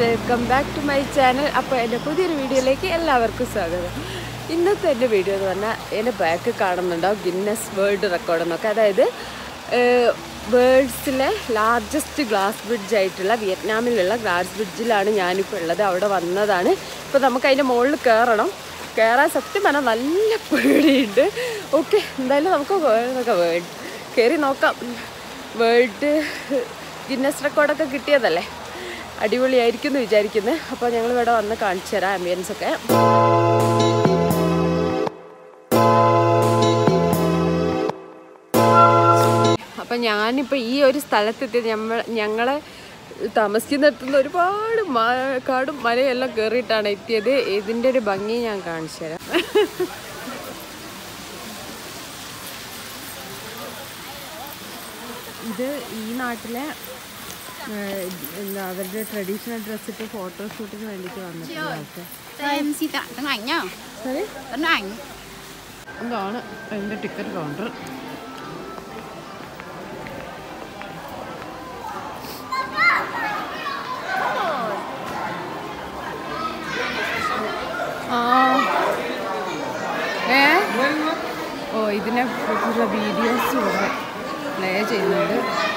welcome back to my channel അപ്പോൾ എൻ്റെ പുതിയൊരു വീഡിയോയിലേക്ക് എല്ലാവർക്കും സ്വാഗതം ഇന്നത്തെ എൻ്റെ വീഡിയോ എന്ന് പറഞ്ഞാൽ എൻ്റെ ബാക്ക് കാണുന്നുണ്ടാവും ഗിന്നസ് വേൾഡ് റെക്കോർഡ് എന്നൊക്കെ അതായത് വേൾഡ്സിലെ ലാർജസ്റ്റ് ഗ്ലാസ് ബ്രിഡ്ജ് ആയിട്ടുള്ള വിയറ്റ്നാമിലുള്ള ഗ്ലാസ് ബ്രിഡ്ജിലാണ് ഞാനിപ്പോൾ ഉള്ളത് അവിടെ വന്നതാണ് ഇപ്പോൾ നമുക്ക് അതിൻ്റെ മുകളിൽ കയറണം കയറാൻ സത്യം പറഞ്ഞാൽ നല്ല പേടിയുണ്ട് ഓക്കെ എന്തായാലും നമുക്ക് നോക്കാം വേൾഡ് കയറി നോക്കാം വേൾഡ് ഗിന്നസ് റെക്കോർഡൊക്കെ കിട്ടിയതല്ലേ അടിപൊളിയായിരിക്കും എന്ന് വിചാരിക്കുന്നത് അപ്പോൾ ഞങ്ങൾ ഇവിടെ വന്ന് കാണിച്ചു തരാം ആംബിയൻസ് ഒക്കെ അപ്പം ഞാനിപ്പോൾ ഈ ഒരു സ്ഥലത്തെത്തി നമ്മൾ ഞങ്ങളെ താമസിക്കുന്നിടത്തുനിന്ന് ഒരുപാട് മ- കാടും മലയെല്ലാം കയറിയിട്ടാണ് എത്തിയത് ഇതിൻ്റെ ഒരു ഭംഗി ഞാൻ കാണിച്ചു തരാം ഇത് ഈ നാട്ടിലെ ഏഹ്, എന്താ അവരുടെ ട്രഡീഷണൽ ഡ്രസ് ഇട്ട് ഫോട്ടോഷൂട്ടിന് വേണ്ടിയിട്ട് വന്നിട്ടുള്ള ആൾക്ക് Em xin tặng tấm ảnh nhá sorry Tấm ảnh ഇതാണ് അതിൻ്റെ ടിക്കറ്റ് കൗണ്ടർ ആ ഏ ഓ ഇതിനെ കുറിച്ചുള്ള വീഡിയോസ് ഇവിടെ പ്ലേ ചെയ്യുന്നുണ്ട്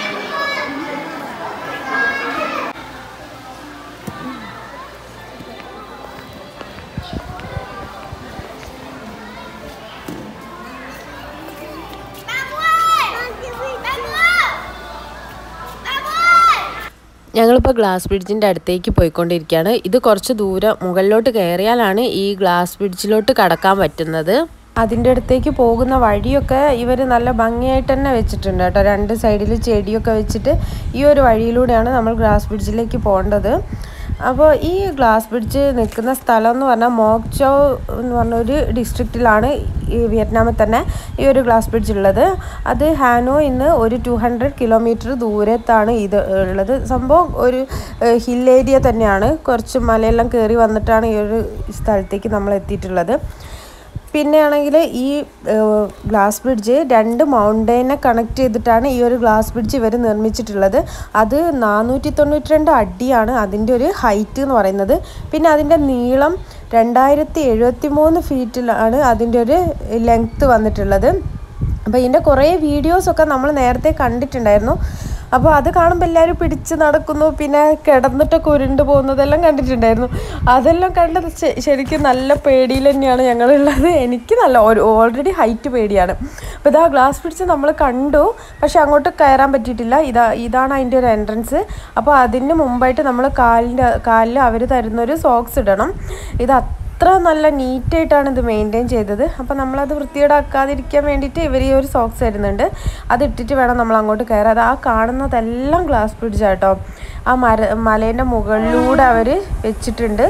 ഞങ്ങളിപ്പോൾ ഗ്ലാസ് ബ്രിഡ്ജിൻ്റെ അടുത്തേക്ക് പോയിക്കൊണ്ടിരിക്കുകയാണ് ഇത് കുറച്ച് ദൂരം മുകളിലോട്ട് കയറിയാലാണ് ഈ ഗ്ലാസ് ബ്രിഡ്ജിലോട്ട് കടക്കാൻ പറ്റുന്നത് അതിൻ്റെ അടുത്തേക്ക് പോകുന്ന വഴിയൊക്കെ ഇവർ നല്ല ഭംഗിയായിട്ട് തന്നെ വെച്ചിട്ടുണ്ട് കേട്ടോ രണ്ട് സൈഡിൽ ചെടിയൊക്കെ വെച്ചിട്ട് ഈ ഒരു വഴിയിലൂടെയാണ് നമ്മൾ ഗ്ലാസ് ബ്രിഡ്ജിലേക്ക് പോകേണ്ടത് അപ്പോൾ ഈ ഗ്ലാസ് ബ്രിഡ്ജ് നിൽക്കുന്ന സ്ഥലം എന്ന് പറഞ്ഞാൽ മോക്ചോ എന്ന് പറഞ്ഞ ഒരു ഡിസ്ട്രിക്റ്റിലാണ് ഈ വിയറ്റ്നാമിൽ തന്നെ ഈ ഒരു ഗ്ലാസ് ബ്രിഡ്ജ് ഉള്ളത് അത് ഹാനോ ഇന്ന് ഒരു ടു ഹൺഡ്രഡ് കിലോമീറ്റർ ദൂരത്താണ് ഇത് ഉള്ളത് സംഭവം ഒരു ഹിൽ ഏരിയ തന്നെയാണ് കുറച്ച് മലയെല്ലാം കയറി വന്നിട്ടാണ് ഈ ഒരു സ്ഥലത്തേക്ക് നമ്മൾ എത്തിയിട്ടുള്ളത് പിന്നെ ആണെങ്കിൽ ഈ ഗ്ലാസ് ബ്രിഡ്ജ് രണ്ട് മൗണ്ടൈനെ കണക്ട് ചെയ്തിട്ടാണ് ഈ ഒരു ഗ്ലാസ് ബ്രിഡ്ജ് ഇവർ നിർമ്മിച്ചിട്ടുള്ളത് അത് നാനൂറ്റി തൊണ്ണൂറ്റി രണ്ട് അടിയാണ് അതിൻ്റെ ഒരു ഹൈറ്റ് എന്ന് പറയുന്നത് പിന്നെ അതിൻ്റെ നീളം രണ്ടായിരത്തി എഴുപത്തി മൂന്ന് ഫീറ്റിലാണ് അതിൻ്റെ ഒരു ലെങ്ത്ത് വന്നിട്ടുള്ളത് അപ്പോൾ ഇതിൻ്റെ കുറേ വീഡിയോസൊക്കെ നമ്മൾ നേരത്തെ കണ്ടിട്ടുണ്ടായിരുന്നു അപ്പോൾ അത് കാണുമ്പോൾ എല്ലാവരും പിടിച്ച് നടക്കുന്നു പിന്നെ കിടന്നിട്ടൊക്കെ ഉരുണ്ട് പോകുന്നതെല്ലാം കണ്ടിട്ടുണ്ടായിരുന്നു അതെല്ലാം കണ്ടത് ശ- ശരിക്കും നല്ല പേടിയിൽ തന്നെയാണ് ഞങ്ങളുള്ളത് എനിക്ക് നല്ല ഓൾറെഡി ഹൈറ്റ് പേടിയാണ് അപ്പോൾ ഇതാ ഗ്ലാസ് പിടിച്ച് നമ്മൾ കണ്ടു പക്ഷെ അങ്ങോട്ട് കയറാൻ പറ്റിയിട്ടില്ല ഇതാ ഇതാണ് അതിൻ്റെ ഒരു എൻട്രൻസ് അപ്പോൾ അതിന് മുമ്പായിട്ട് നമ്മൾ കാലിൻ്റെ കാലിൽ അവർ തരുന്നൊരു സോക്സ് ഇടണം ഇത് അത്ര നല്ല നീറ്റായിട്ടാണ് ഇത് മെയിൻറ്റെയിൻ ചെയ്തത് അപ്പോൾ നമ്മളത് വൃത്തികേടാക്കാതിരിക്കാൻ വേണ്ടിയിട്ട് ഇവർ ഈ ഒരു സോക്സ് തരുന്നുണ്ട് അത് ഇട്ടിട്ട് വേണം നമ്മൾ അങ്ങോട്ട് കയറാൻ അത് ആ കാണുന്നതെല്ലാം ഗ്ലാസ് ബ്രിഡ്ജാട്ടോ ആ മര മലേൻ്റെ മുകളിലൂടെ അവർ വെച്ചിട്ടുണ്ട്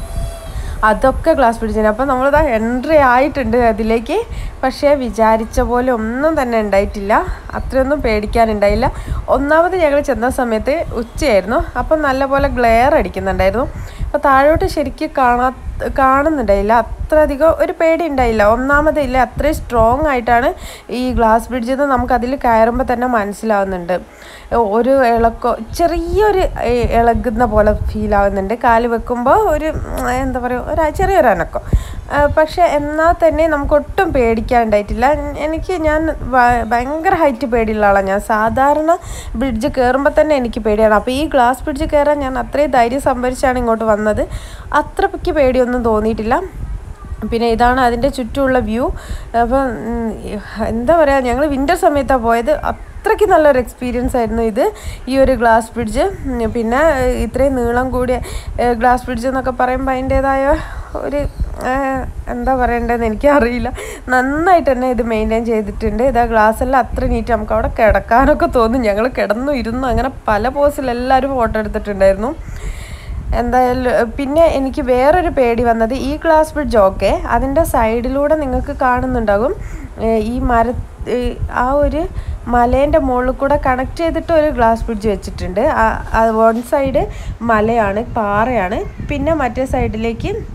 അതൊക്കെ ഗ്ലാസ് ബ്രിഡ്ജിന് അപ്പോൾ നമ്മളിതാ എൻട്രി ആയിട്ടുണ്ട് അതിലേക്ക് പക്ഷേ വിചാരിച്ച പോലെ ഒന്നും തന്നെ ഉണ്ടായിട്ടില്ല അത്രയൊന്നും പേടിക്കാനുണ്ടായില്ല ഒന്നാമത് ഞങ്ങൾ ചെന്ന സമയത്ത് ഉച്ചയായിരുന്നു അപ്പം നല്ലപോലെ ഗ്ലെയർ അടിക്കുന്നുണ്ടായിരുന്നു അപ്പോൾ താഴോട്ട് ശരിക്കും കാണാ കാണുന്നുണ്ടായില്ല അത്ര അധികം ഒരു പേടി ഉണ്ടായില്ല ഒന്നാമത് ഇല്ല അത്രയും സ്ട്രോങ് ആയിട്ടാണ് ഈ ഗ്ലാസ് ബ്രിഡ്ജിൽ നിന്ന് നമുക്ക് അതിൽ കയറുമ്പോൾ തന്നെ മനസ്സിലാവുന്നുണ്ട് ഒരു ഇളക്കോ ചെറിയൊരു ഏ- ഇളകുന്ന പോലെ ഫീൽ ആവുന്നുണ്ട് കാല് വെക്കുമ്പോൾ ഒരു ഉം, എന്താ പറയുക ഒരു ചെറിയൊരു അനക്കം ആ, പക്ഷെ എന്നാൽ തന്നെ നമുക്ക് ഒട്ടും പേടിക്കാണ്ടായിട്ടില്ല എനിക്ക് ഞാൻ ഭ- ഭയങ്കര ഹൈറ്റ് പേടിയുള്ള ആളാണ് ഞാൻ സാധാരണ ബ്രിഡ്ജ് കയറുമ്പോൾ തന്നെ എനിക്ക് പേടിയാണ് അപ്പോൾ ഈ ഗ്ലാസ് ബ്രിഡ്ജ് കയറാൻ ഞാൻ അത്രയും ധൈര്യം സംഭരിച്ചാണ് ഇങ്ങോട്ട് വന്നത് അത്രയ്ക്ക് പേടിയൊന്നും തോന്നിയിട്ടില്ല പിന്നെ ഇതാണ് അതിൻ്റെ ചുറ്റുമുള്ള വ്യൂ അപ്പം ഉം, എന്താ പറയുക ഞങ്ങൾ വിൻ്റർ സമയത്താണ് പോയത് അത്രയ്ക്ക് നല്ലൊരു എക്സ്പീരിയൻസ് ആയിരുന്നു ഇത് ഈ ഒരു ഗ്ലാസ് ബ്രിഡ്ജ് ഉം, പിന്നെ ഏഹ്, ഇത്രയും നീളം കൂടിയ ഏഹ്, ഗ്ലാസ് ബ്രിഡ്ജ് എന്നൊക്കെ പറയുമ്പോൾ അതിൻ്റേതായ ഒരു ഏഹ്, എന്താ പറയേണ്ടതെന്ന് എനിക്കറിയില്ല നന്നായിട്ട് തന്നെ ഇത് മെയിൻറ്റെയിൻ ചെയ്തിട്ടുണ്ട് ഇതാ ഗ്ലാസ് എല്ലാം അത്ര നീറ്റ് നമുക്ക് അവിടെ കിടക്കാനൊക്കെ തോന്നും ഞങ്ങൾ കിടന്നു ഇരുന്നു അങ്ങനെ പല പോസിൽ എല്ലാവരും ഫോട്ടോ എടുത്തിട്ടുണ്ടായിരുന്നു എന്തായാലും ഏഹ്, പിന്നെ എനിക്ക് വേറൊരു പേടി വന്നത് ഈ ഗ്ലാസ് ബ്രിഡ്ജ് ഓക്കെ അതിൻ്റെ സൈഡിലൂടെ നിങ്ങൾക്ക് കാണുന്നുണ്ടാകും ഏഹ്, ഈ മര ഏഹ്, ആ ഒരു മലേൻ്റെ മുകളിൽ കൂടെ കണക്ട് ചെയ്തിട്ട് ഒരു ഗ്ലാസ് ബ്രിഡ്ജ് വെച്ചിട്ടുണ്ട് വൺ സൈഡ് മലയാണ് പാറയാണ് പിന്നെ മറ്റേ സൈഡിലേക്ക്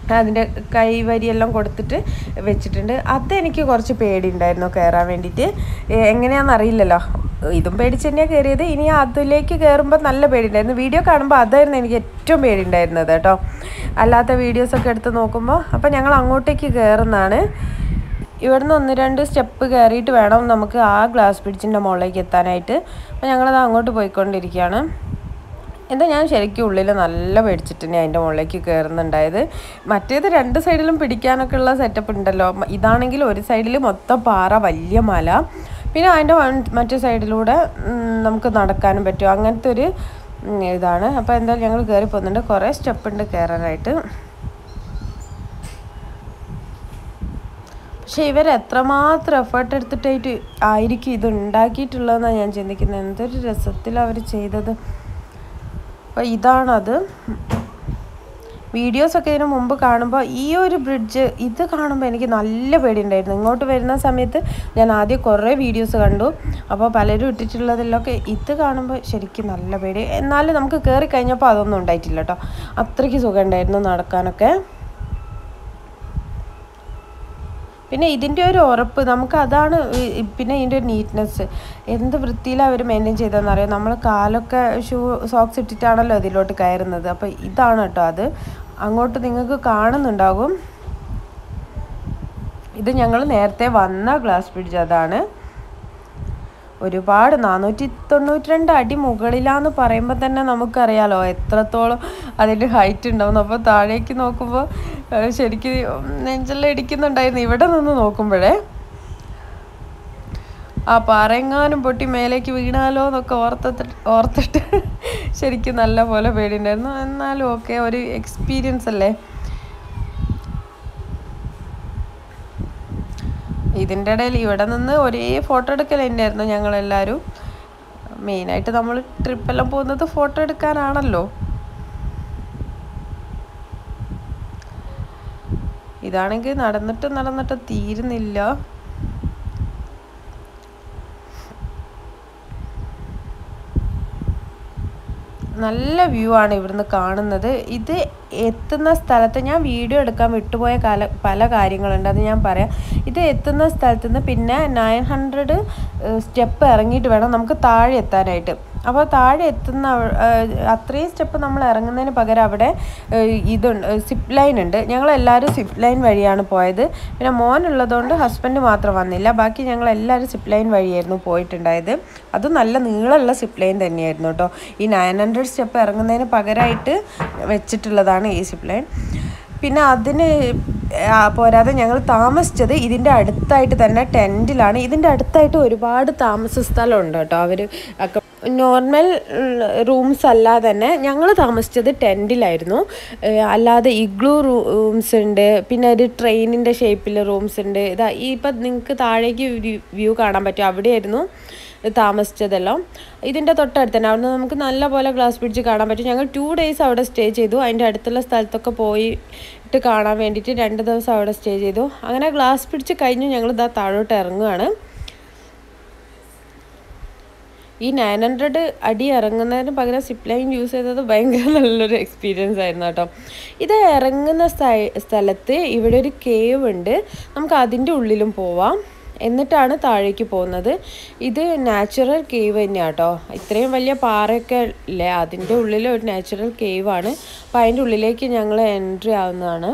അതിൻ്റെ കൈവരിയെല്ലാം കൊടുത്തിട്ട് വെച്ചിട്ടുണ്ട് അതെനിക്ക് കുറച്ച് പേടിയുണ്ടായിരുന്നു കയറാൻ വേണ്ടിയിട്ട് ഏ, എങ്ങനെയാണെന്ന് അറിയില്ലല്ലോ ഇതും പേടിച്ച് തന്നെയാണ് കയറിയത് ഇനി അതിലേക്ക് കയറുമ്പോൾ നല്ല പേടിയുണ്ടായിരുന്നു വീഡിയോ കാണുമ്പോൾ അതായിരുന്നു എനിക്ക് ഏറ്റവും പേടിയുണ്ടായിരുന്നത് കേട്ടോ അല്ലാത്ത വീഡിയോസൊക്കെ എടുത്ത് നോക്കുമ്പോൾ അപ്പോൾ ഞങ്ങൾ അങ്ങോട്ടേക്ക് കയറുന്നതാണ് ഇവിടുന്ന് ഒന്ന് രണ്ട് സ്റ്റെപ്പ് കയറിയിട്ട് വേണം നമുക്ക് ആ ഗ്ലാസ് ബ്രിഡ്ജിൻ്റെ മുകളിലേക്ക് എത്താനായിട്ട് അപ്പോൾ ഞങ്ങളത് അങ്ങോട്ട് പോയിക്കൊണ്ടിരിക്കുകയാണ് എന്താ ഞാൻ ശരിക്കും ഉള്ളിൽ നല്ല പേടിച്ചിട്ട് തന്നെ അതിൻ്റെ മുകളിലേക്ക് കയറുന്നുണ്ടായത് മറ്റേത് രണ്ട് സൈഡിലും പിടിക്കാനൊക്കെ ഉള്ള സെറ്റപ്പ് ഉണ്ടല്ലോ മ- ഇതാണെങ്കിൽ ഒരു സൈഡിൽ മൊത്തം പാറ വലിയ മല പിന്നെ അതിൻ്റെ വൺ- മറ്റേ സൈഡിലൂടെ ഉം, നമുക്ക് നടക്കാനും പറ്റും അങ്ങനത്തെ ഒരു ഉം, ഇതാണ് അപ്പോൾ എന്തായാലും ഞങ്ങൾ കയറി പോകുന്നുണ്ട് കുറേ സ്റ്റെപ്പ് ഉണ്ട് കയറാനായിട്ട് പക്ഷെ ഇവർ എത്രമാത്രം എഫേർട്ട് എടുത്തിട്ടായിട്ട് ആയിരിക്കും ഇത് ഉണ്ടാക്കിയിട്ടുള്ളതെന്നാണ് ഞാൻ ചിന്തിക്കുന്നത് എന്തൊരു രസത്തിൽ അവർ ചെയ്തത് അപ്പോൾ ഇതാണത് വീഡിയോസൊക്കെ ഇതിനു മുമ്പ് കാണുമ്പോൾ ഈ ഒരു ബ്രിഡ്ജ് ഇത് കാണുമ്പോൾ എനിക്ക് നല്ല പേടിയുണ്ടായിരുന്നു ഇങ്ങോട്ട് വരുന്ന സമയത്ത് ഞാൻ ആദ്യം കുറേ വീഡിയോസ് കണ്ടു അപ്പോൾ പലരും ഇട്ടിട്ടുള്ളതിലൊക്കെ ഇത് കാണുമ്പോൾ ശരിക്കും നല്ല പേടി എന്നാലും നമുക്ക് കയറി കഴിഞ്ഞപ്പോൾ അതൊന്നും ഉണ്ടായിട്ടില്ല കേട്ടോ അത്രയ്ക്ക് സുഖം ഉണ്ടായിരുന്നു നടക്കാനൊക്കെ പിന്നെ ഇതിൻ്റെ ഒരു ഉറപ്പ് നമുക്ക് അതാണ് ഈ- ഈ- പിന്നെ ഇതിൻ്റെ ഒരു നീറ്റ്നെസ് എന്ത് വൃത്തിയിലാണ് അവർ മെയിൻറ്റെയിൻ ചെയ്തതെന്ന് അറിയാം നമ്മൾ കാലൊക്കെ ഷൂ സോക്സ് ഇട്ടിട്ടാണല്ലോ ഇതിലോട്ട് കയറുന്നത് അപ്പോൾ ഇതാണ് കേട്ടോ അത് അങ്ങോട്ട് നിങ്ങൾക്ക് കാണുന്നുണ്ടാകും ഇത് ഞങ്ങൾ നേരത്തെ വന്ന ഗ്ലാസ് ബ്രിഡ്ജ് അതാണ് ഒരുപാട് നാനൂറ്റി തൊണ്ണൂറ്റി രണ്ട് അടി മുകളിലാന്ന് പറയുമ്പോൾ തന്നെ നമുക്കറിയാലോ എത്രത്തോളം അതിൻ്റെ ഹൈറ്റ് ഉണ്ടാവും അപ്പോൾ താഴേക്ക് നോക്കുമ്പോൾ ഏഹ് ശരിക്കും നെഞ്ചെല്ലാം ഇടിക്കുന്നുണ്ടായിരുന്നു ഇവിടെ നിന്ന് നോക്കുമ്പോഴേ ആ പാറയെങ്ങാനും പൊട്ടി മേലേക്ക് വീണാലോ എന്നൊക്കെ ഓർത്തിട്ട് ഓർത്തിട്ട് ശരിക്കും നല്ല പോലെ പേടിയുണ്ടായിരുന്നു എന്നാലും ഓക്കെ ഒരു എക്സ്പീരിയൻസ് അല്ലേ ഇതിൻ്റെ ഇടയിൽ ഇവിടെ നിന്ന് ഒരേ ഫോട്ടോ എടുക്കൽ തന്നെയായിരുന്നു ഞങ്ങളെല്ലാവരും മെയിനായിട്ട് നമ്മൾ ട്രിപ്പെല്ലാം പോകുന്നത് ഫോട്ടോ എടുക്കാനാണല്ലോ ഇതാണെങ്കിൽ നടന്നിട്ട് നടന്നിട്ട് തീരുന്നില്ല നല്ല വ്യൂ ആണ് ഇവിടുന്ന് കാണുന്നത് ഇത് എത്തുന്ന സ്ഥലത്ത് ഞാൻ വീഡിയോ എടുക്കാൻ വിട്ടുപോയ കാല പല കാര്യങ്ങളുണ്ട് അത് ഞാൻ പറയാം ഇത് എത്തുന്ന സ്ഥലത്ത് നിന്ന് പിന്നെ നയൻ ഹൺഡ്രഡ് സ്റ്റെപ്പ് ഇറങ്ങിയിട്ട് വേണം നമുക്ക് താഴെ എത്താനായിട്ട് അപ്പോൾ താഴെ എത്തുന്ന അവ- ഏഹ് അത്രയും സ്റ്റെപ്പ് നമ്മൾ ഇറങ്ങുന്നതിന് പകരം അവിടെ ഏഹ് ഇതുണ്ട് സിപ്പ് ലൈൻ ഉണ്ട് ഞങ്ങളെല്ലാവരും സിപ്പ് ലൈൻ വഴിയാണ് പോയത് പിന്നെ മോനുള്ളതുകൊണ്ട് ഹസ്ബൻഡ് മാത്രം വന്നില്ല ബാക്കി ഞങ്ങൾ എല്ലാവരും സിപ്പ് ലൈൻ വഴിയായിരുന്നു പോയിട്ടുണ്ടായത് അത് നല്ല നീളമുള്ള സിപ്പ് ലൈൻ തന്നെയായിരുന്നു കേട്ടോ ഈ നയൻ ഹൺഡ്രഡ് സ്റ്റെപ്പ് ഇറങ്ങുന്നതിന് പകരമായിട്ട് വെച്ചിട്ടുള്ളതാണ് ഈ സിപ്പ് ലൈൻ പിന്നെ അതിന് ആ, പോരാതെ ഞങ്ങൾ താമസിച്ചത് ഇതിൻ്റെ അടുത്തായിട്ട് തന്നെ ടെൻറ്റിലാണ് ഇതിൻ്റെ അടുത്തായിട്ട് ഒരുപാട് താമസ സ്ഥലമുണ്ട് കേട്ടോ അവർ ഒക്കെ നോർമൽ റൂംസ് അല്ലാതെ തന്നെ ഞങ്ങൾ താമസിച്ചത് ടെൻറ്റിലായിരുന്നു ഏഹ് അല്ലാതെ ഇഗ്ലൂ റൂംസ് ഉണ്ട് പിന്നെ ഒരു ട്രെയിനിൻ്റെ ഷേപ്പിൽ റൂംസ് ഉണ്ട് ഇതാ ഈ ഇപ്പം നിങ്ങൾക്ക് താഴേക്ക് വ്യൂ കാണാൻ പറ്റും അവിടെയായിരുന്നു താമസിച്ചതെല്ലാം ഇതിൻ്റെ തൊട്ടടുത്ത് തന്നെ അവിടുന്ന് നമുക്ക് നല്ല പോലെ ഗ്ലാസ് ബ്രിഡ്ജ് കാണാൻ പറ്റും ഞങ്ങൾ ടു ഡേയ്സ് അവിടെ സ്റ്റേ ചെയ്തു അതിൻ്റെ അടുത്തുള്ള സ്ഥലത്തൊക്കെ പോയിട്ട് കാണാൻ വേണ്ടിയിട്ട് രണ്ട് ദിവസം അവിടെ സ്റ്റേ ചെയ്തു അങ്ങനെ ഗ്ലാസ് ബ്രിഡ്ജ് കഴിഞ്ഞ് ഞങ്ങൾ ഇതാ താഴോട്ട് ഇറങ്ങുകയാണ് ഈ നയൻ ഹൺഡ്രഡ് അടി ഇറങ്ങുന്നതിന് പകരം സിപ്പ് ലൈൻ യൂസ് ചെയ്തത് ഭയങ്കര നല്ലൊരു എക്സ്പീരിയൻസ് ആയിരുന്നു കേട്ടോ ഇത് ഇറങ്ങുന്ന സ്ഥ- സ്ഥലത്ത് ഇവിടെ ഒരു കേവ് ഉണ്ട് നമുക്ക് അതിൻ്റെ ഉള്ളിലും പോവാം എന്നിട്ടാണ് താഴേക്ക് പോകുന്നത് ഇത് നാച്ചുറൽ കേവ് തന്നെയാണ് കേട്ടോ ഇത്രയും വലിയ പാറയൊക്കെ ഇല്ലേ അതിൻ്റെ ഉള്ളിൽ ഒരു നാച്ചുറൽ കേവ് ആണ് അപ്പോൾ അതിൻ്റെ ഉള്ളിലേക്ക് ഞങ്ങൾ എൻട്രി ആവുന്നതാണ്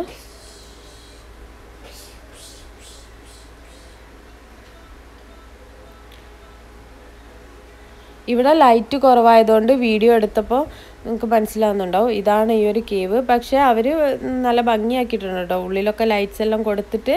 ഇവിടെ ലൈറ്റ് കുറവായതുകൊണ്ട് വീഡിയോ എടുത്തപ്പോൾ നിങ്ങൾക്ക് മനസ്സിലാവുന്നുണ്ടാവും ഇതാണ് ഈ ഒരു കേവ് പക്ഷേ അവർ നല്ല ഭംഗിയാക്കിയിട്ടുണ്ട് കേട്ടോ ഉള്ളിലൊക്കെ ലൈറ്റ്സ് എല്ലാം കൊടുത്തിട്ട്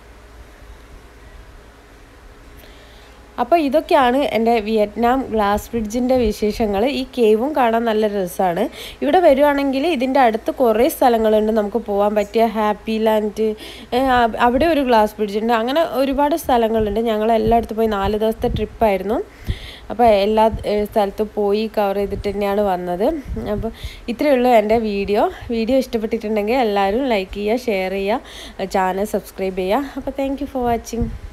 അപ്പോൾ ഇതൊക്കെയാണ് എൻ്റെ വിയറ്റ്നാം ഗ്ലാസ് ബ്രിഡ്ജിൻ്റെ വിശേഷങ്ങൾ ഈ കേവും കാണാൻ നല്ല രസമാണ് ഇവിടെ വരുവാണെങ്കിൽ ഇതിൻ്റെ അടുത്ത് കുറേ സ്ഥലങ്ങളുണ്ട് നമുക്ക് പോകാൻ പറ്റിയ ഹാപ്പി ലാൻഡ് അവിടെ ഒരു ഗ്ലാസ് ബ്രിഡ്ജ് ഉണ്ട് അങ്ങനെ ഒരുപാട് സ്ഥലങ്ങളുണ്ട് ഞങ്ങൾ എല്ലായിടത്തും പോയി നാല് ദിവസത്തെ ട്രിപ്പായിരുന്നു അപ്പോൾ എല്ലാ ഏഹ്, സ്ഥലത്തും പോയി കവർ ചെയ്തിട്ട് തന്നെയാണ് വന്നത് അപ്പോൾ ഇത്രയേ ഉള്ളൂ എൻ്റെ വീഡിയോ വീഡിയോ ഇഷ്ടപ്പെട്ടിട്ടുണ്ടെങ്കിൽ എല്ലാവരും ലൈക്ക് ചെയ്യുക ഷെയർ ചെയ്യുക ചാനൽ സബ്സ്ക്രൈബ് ചെയ്യുക അപ്പോൾ താങ്ക് യു ഫോർ വാച്ചിങ്